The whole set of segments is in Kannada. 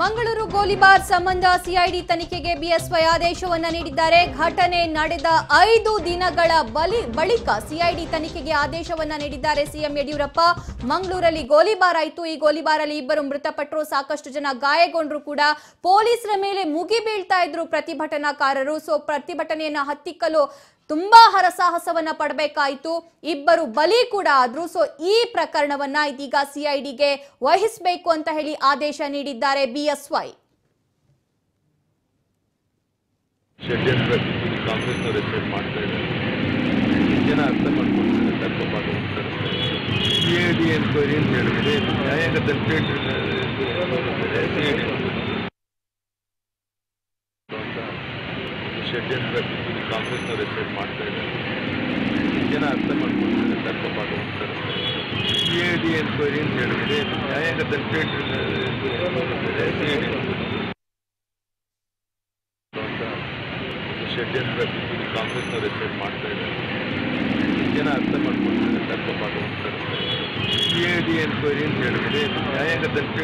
ಮಂಗಳೂರು ಗೋಲಿಬಾರ್ ಸಂಬಂಧ ಸಿಐಡಿ ತನಿಖೆಗೆ ಬಿಎಸ್ವೈ ಆದೇಶವನ್ನ ನೀಡಿದ್ದಾರೆ ಘಟನೆ ನಡೆದ ಐದು ದಿನಗಳ ಬಲಿ ಬಳಿಕ ಸಿಐಡಿ ತನಿಖೆಗೆ ಆದೇಶವನ್ನ ನೀಡಿದ್ದಾರೆ ಸಿಎಂ ಯಡಿಯೂರಪ್ಪ ಮಂಗಳೂರಲ್ಲಿ ಗೋಲಿಬಾರ್ ಆಯಿತು ಈ ಗೋಲಿಬಾರಲ್ಲಿ ಇಬ್ಬರು ಮೃತಪಟ್ಟರು ಸಾಕಷ್ಟು ಜನ ಗಾಯಗೊಂಡ್ರು ಕೂಡ ಪೊಲೀಸರ ಮೇಲೆ ಮುಗಿ ಬೀಳ್ತಾ ಇದ್ರು ಪ್ರತಿಭಟನಾಕಾರರು ಸೊ ಪ್ರತಿಭಟನೆಯನ್ನ ಹತ್ತಿಕ್ಕಲು ತುಂಬಾ ಹರಸಾಹಸವನ್ನ ಪಡಬೇಕಾಯಿತು ಇಬ್ಬರು ಬಲಿ ಕೂಡ ಆದ್ರು ಸೊ ಈ ಪ್ರಕರಣವನ್ನ ಇದೀಗ ಸಿಐಡಿಗೆ ವಹಿಸಬೇಕು ಅಂತ ಹೇಳಿ ಆದೇಶ ನೀಡಿದ್ದಾರೆ ಬಿಎಸ್ವೈ ಷಡ್ಯಂತ್ರ ಬಿಜೆಪಿ ಕಾಂಗ್ರೆಸ್ನವರು ಎಸ್ಟೇಟ್ ಮಾಡ್ತಾ ಇದ್ದಾರೆ ಜನ ಅರ್ಥ ಮಾಡ್ಕೊಳ್ತಾರೆ ತಪ್ಪಪಾಠ ಸಿ ಐ ಡಿ ಎನ್ಕ್ವೈರಿ ಅಂತ ಹೇಳಿದ್ರೆ ಇದು ನ್ಯಾಯಾಂಗ ತನಿಖೆ ಸಿ ಐ ಡಿ ಷಡ್ಯಂತ್ರ ಬಿಜೆಪಿ ಕಾಂಗ್ರೆಸ್ನವರು ಎಸ್ಟೇಟ್ ಮಾಡ್ತಾ ಇದ್ದಾರೆ ಜನ ಅರ್ಥ ಮಾಡ್ಕೊಳ್ತಾರೆ ತಪ್ಪಪಾಠ ಸಿ ಐ ಡಿ ಎನ್ಕ್ವೈರಿ ಅಂತ ಹೇಳಿದ್ರೆ ಇದು ನ್ಯಾಯಾಂಗ ತನಿಖೆ ಸಿ ಐ ಡಿ ಷಡ್ಯಂತ್ರ ಬಿಜೆಪಿ ಕಾಂಗ್ರೆಸ್ನವರು ಎಸ್ಟೇಟ್ ಮಾಡ್ತಾ ಇದ್ದಾರೆ ಜನ ಅರ್ಥ ಮಾಡ್ಕೊಳ್ತಾರೆ ತಪ್ಪಪಾಠ ಸಿ ಐ ಡಿ ಎನ್ಕ್ವೈರಿ ಅಂತ ಹೇಳಿದ್ರೆ ಇದು ನ್ಯಾಯಾಂಗ ತನಿಖೆ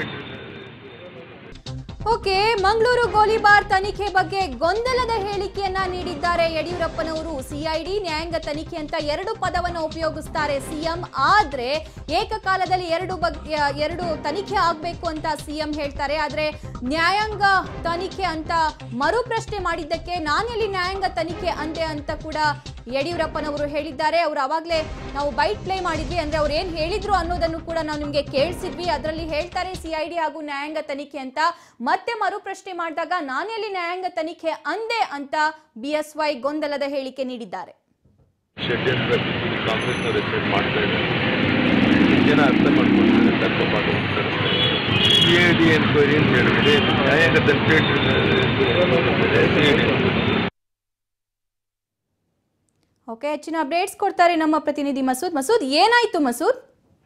ಓಕೆ ಮಂಗಳೂರು ಗೋಲಿಬಾರ್ ತನಿಖೆ ಬಗ್ಗೆ ಗೊಂದಲದ ಹೇಳಿಕೆಯನ್ನ ನೀಡಿದ್ದಾರೆ ಯಡಿಯೂರಪ್ಪನವರು ಸಿಐಡಿ ನ್ಯಾಯಾಂಗ ತನಿಖೆ ಅಂತ ಎರಡು ಪದವನ್ನು ಉಪಯೋಗಿಸ್ತಾರೆ ಸಿಎಂ ಆದ್ರೆ ಏಕಕಾಲದಲ್ಲಿ ಎರಡು ಬಗ್ಗೆ ಎರಡು ತನಿಖೆ ಆಗಬೇಕು ಅಂತ ಸಿಎಂ ಹೇಳ್ತಾರೆ ಆದ್ರೆ ನ್ಯಾಯಾಂಗ ತನಿಖೆ ಅಂತ ಮರುಪ್ರಶ್ನೆ ಮಾಡಿದ್ದಕ್ಕೆ ನಾನೆಲ್ಲಿ ನ್ಯಾಯಾಂಗ ತನಿಖೆ ಅಂದೆ ಅಂತ ಕೂಡ ಯಡಿಯೂರಪ್ಪನವರು ಹೇಳಿದ್ದಾರೆ ಅವರು ಅವಾಗಲೇ ನಾವು ಬೈಟ್ ಪ್ಲೇ ಮಾಡಿದ್ವಿ ಅಂದ್ರೆ ಅವ್ರು ಏನ್ ಹೇಳಿದ್ರು ಅನ್ನೋದನ್ನು ಕೂಡ ನಾವು ನಿಮ್ಗೆ ಕೇಳಿಸಿದ್ವಿ ಅದರಲ್ಲಿ ಹೇಳ್ತಾರೆ ಸಿಐಡಿ ಹಾಗೂ ನ್ಯಾಯಾಂಗ ತನಿಖೆ ಅಂತ ಮತ್ತೆ ಮರುಪ್ರಶ್ನೆ ಮಾಡಿದಾಗ ನಾನೆಲ್ಲಿ ನ್ಯಾಯಾಂಗ ತನಿಖೆ ಅಂದೆ ಅಂತ ಬಿಎಸ್ವೈ ಗೊಂದಲದ ಹೇಳಿಕೆ ನೀಡಿದ್ದಾರೆ ಷಡ್ಯಂತ್ರ ಬಿಜೆಪಿ ಕಾಂಗ್ರೆಸ್ನವರು ಎಸ್ಟೇಟ್ ಮಾಡ್ತಾ ಇದ್ದಾರೆ ಜನ ಅರ್ಥ ಮಾಡ್ಕೊಳ್ತಾರೆ ತಪ್ಪಪಾಠ ಸಿ ಐ ಡಿ ಎನ್ಕ್ವೈರಿ ಅಂತ ಹೇಳಿದ್ರೆ ಇದು ನ್ಯಾಯಾಂಗ ತನಿಖೆ ಸಿ ಐ ಡಿ ಓಕೆ ಹೆಚ್ಚಿನ ಅಪ್ಡೇಟ್ಸ್ ಕೊಡ್ತಾರೆ ನಮ್ಮ ಪ್ರತಿನಿಧಿ ಮಸೂದ್ ಮಸೂದ್ ಏನಾಯ್ತು ಮಸೂದ್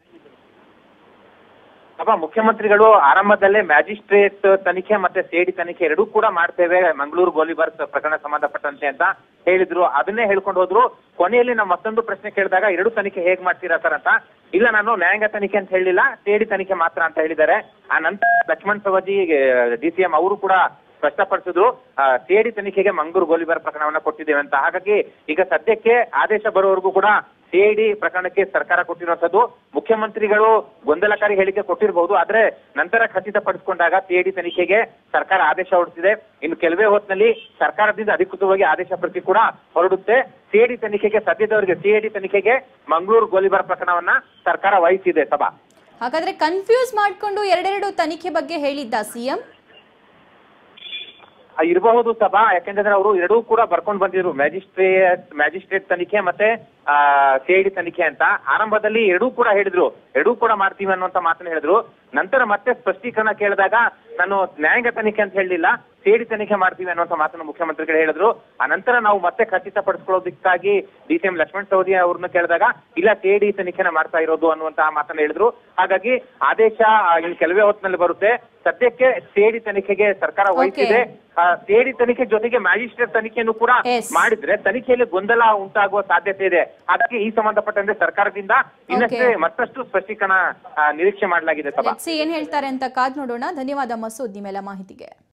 ಅಪ್ಪ ಮುಖ್ಯಮಂತ್ರಿಗಳು ಆರಂಭದಲ್ಲೇ ಮ್ಯಾಜಿಸ್ಟ್ರೇಟ್ ತನಿಖೆ ಮತ್ತೆ ಸಿಐಡಿ ತನಿಖೆ ಎರಡೂ ಕೂಡ ಮಾಡ್ತೇವೆ ಮಂಗಳೂರು ಗೋಲಿಬಾರ್ ಪ್ರಕರಣ ಸಂಬಂಧಪಟ್ಟಂತೆ ಅಂತ ಹೇಳಿದ್ರು ಅದನ್ನೇ ಹೇಳ್ಕೊಂಡು ಹೋದ್ರು ಕೊನೆಯಲ್ಲಿ ನಾವು ಮತ್ತೊಂದು ಪ್ರಶ್ನೆ ಕೇಳಿದಾಗ ಎರಡು ತನಿಖೆ ಹೇಗ್ ಮಾಡ್ತೀರಾ ಸರ್ ಅಂತ ಇಲ್ಲ ನಾನು ನ್ಯಾಯಾಂಗ ತನಿಖೆ ಅಂತ ಹೇಳಿಲ್ಲ ಸಿಐಡಿ ತನಿಖೆ ಮಾತ್ರ ಅಂತ ಹೇಳಿದ್ದಾರೆ ಆ ನಂತರ Lakshman Savadi D C M ಅವರು ಕೂಡ ಸ್ಪಷ್ಟಪಡಿಸಿದ್ರು ಸಿಐಡಿ ತನಿಖೆಗೆ ಮಂಗಳೂರು ಗೋಲಿಬಾರ್ ಪ್ರಕರಣವನ್ನ ಕೊಟ್ಟಿದ್ದೇವೆ ಅಂತ ಹಾಗಾಗಿ ಈಗ ಸದ್ಯಕ್ಕೆ ಆದೇಶ ಬರುವವರೆಗೂ ಕೂಡ ಸಿಐಡಿ ಪ್ರಕರಣಕ್ಕೆ ಸರ್ಕಾರ ಕೊಟ್ಟಿರುವಂತದ್ದು ಮುಖ್ಯಮಂತ್ರಿಗಳು ಗೊಂದಲಕಾರಿ ಹೇಳಿಕೆ ಕೊಟ್ಟಿರಬಹುದು ಆದ್ರೆ ನಂತರ ಖಚಿತಪಡಿಸಿಕೊಂಡಾಗ ಸಿಐಡಿ ತನಿಖೆಗೆ ಸರ್ಕಾರ ಆದೇಶ ಹೊರಡಿಸಿದೆ ಇನ್ನು ಕೆಲವೇ ಹೊತ್ತಿನಲ್ಲಿ ಸರ್ಕಾರದಿಂದ ಅಧಿಕೃತವಾಗಿ ಆದೇಶ ಪ್ರತಿ ಕೂಡ ಹೊರಡುತ್ತೆ ಸಿಐಡಿ ತನಿಖೆಗೆ ಸದ್ಯದವರೆಗೆ ಸಿಐಡಿ ತನಿಖೆಗೆ ಮಂಗಳೂರು ಗೋಲಿಬಾರ್ ಪ್ರಕರಣವನ್ನ ಸರ್ಕಾರ ವಹಿಸಿದೆ ಸಭಾ ಹಾಗಾದ್ರೆ ಕನ್ಫ್ಯೂಸ್ ಮಾಡ್ಕೊಂಡು ಎರಡೆರಡು ತನಿಖೆ ಬಗ್ಗೆ ಹೇಳಿದ್ದ ಸಿಎಂ ಆ, ಇರಬಹುದು ಸಭಾ ಯಾಕೆಂದ್ರೆ ಅವರು ಎರಡೂ ಕೂಡ ಬರ್ಕೊಂಡು ಬಂದಿದ್ರು ಮ್ಯಾಜಿಸ್ಟ್ರೇಟ್ ಮ್ಯಾಜಿಸ್ಟ್ರೇಟ್ ತನಿಖೆ ಮತ್ತೆ ಸಿಐಡಿ ತನಿಖೆ ಅಂತ ಆರಂಭದಲ್ಲಿ ಎರಡೂ ಕೂಡ ಹೇಳಿದ್ರು ಎರಡೂ ಕೂಡ ಮಾಡ್ತೀವಿ ಅನ್ನುವಂತ ಮಾತನ್ನ ಹೇಳಿದ್ರು ನಂತರ ಮತ್ತೆ ಸ್ಪಷ್ಟೀಕರಣ ಕೇಳಿದಾಗ ನಾನು ನ್ಯಾಯಾಂಗ ತನಿಖೆ ಅಂತ ಹೇಳಲಿಲ್ಲ ಸಿಐಡಿ ತನಿಖೆ ಮಾಡ್ತೀವಿ ಅನ್ನುವಂತ ಮಾತನ್ನು ಮುಖ್ಯಮಂತ್ರಿಗಳು ಹೇಳಿದ್ರು ಆ ನಂತರ ನಾವು ಮತ್ತೆ ಖಚಿತಪಡಿಸ್ಕೊಳ್ಳೋದಕ್ಕಾಗಿ D C M Lakshman Savadi ಅವ್ರನ್ನ ಕೇಳಿದಾಗ ಇಲ್ಲ ಸಿಐಡಿ ತನಿಖೆನ ಮಾಡ್ತಾ ಇರೋದು ಅನ್ನುವಂತ ಮಾತನ್ನ ಹೇಳಿದ್ರು ಹಾಗಾಗಿ ಆದೇಶ ಆ, ಇನ್ನು ಕೆಲವೇ ಹೊತ್ತಿನಲ್ಲಿ ಬರುತ್ತೆ ಸದ್ಯಕ್ಕೆ ಸಿಐಡಿ ತನಿಖೆಗೆ ಸರ್ಕಾರ ವಹಿಸಿದೆ ಸಿಐಡಿ ತನಿಖೆ ಜೊತೆಗೆ ಮ್ಯಾಜಿಸ್ಟ್ರೇಟ್ ತನಿಖೆಯನ್ನು ಕೂಡ Yes. ಮಾಡಿದ್ರೆ ತನಿಖೆಯಲ್ಲಿ ಗೊಂದಲ ಉಂಟಾಗುವ ಸಾಧ್ಯತೆ ಇದೆ ಹಾಗಾಗಿ ಈ ಸಂಬಂಧಪಟ್ಟಂತೆ ಸರ್ಕಾರದಿಂದ ಇನ್ನಷ್ಟೇ Okay. ಮತ್ತಷ್ಟು ಸ್ಪಷ್ಟೀಕರಣ ಆ, ನಿರೀಕ್ಷೆ ಮಾಡಲಾಗಿದೆ ಸಭಾ ಸಿ ಏನ್ ಹೇಳ್ತಾರೆ ಅಂತ ಕಾದ್ ನೋಡೋಣ ಧನ್ಯವಾದ ಮಸೂದ್ ನಿಮ್ಮೆಲ್ಲ ಮಾಹಿತಿಗೆ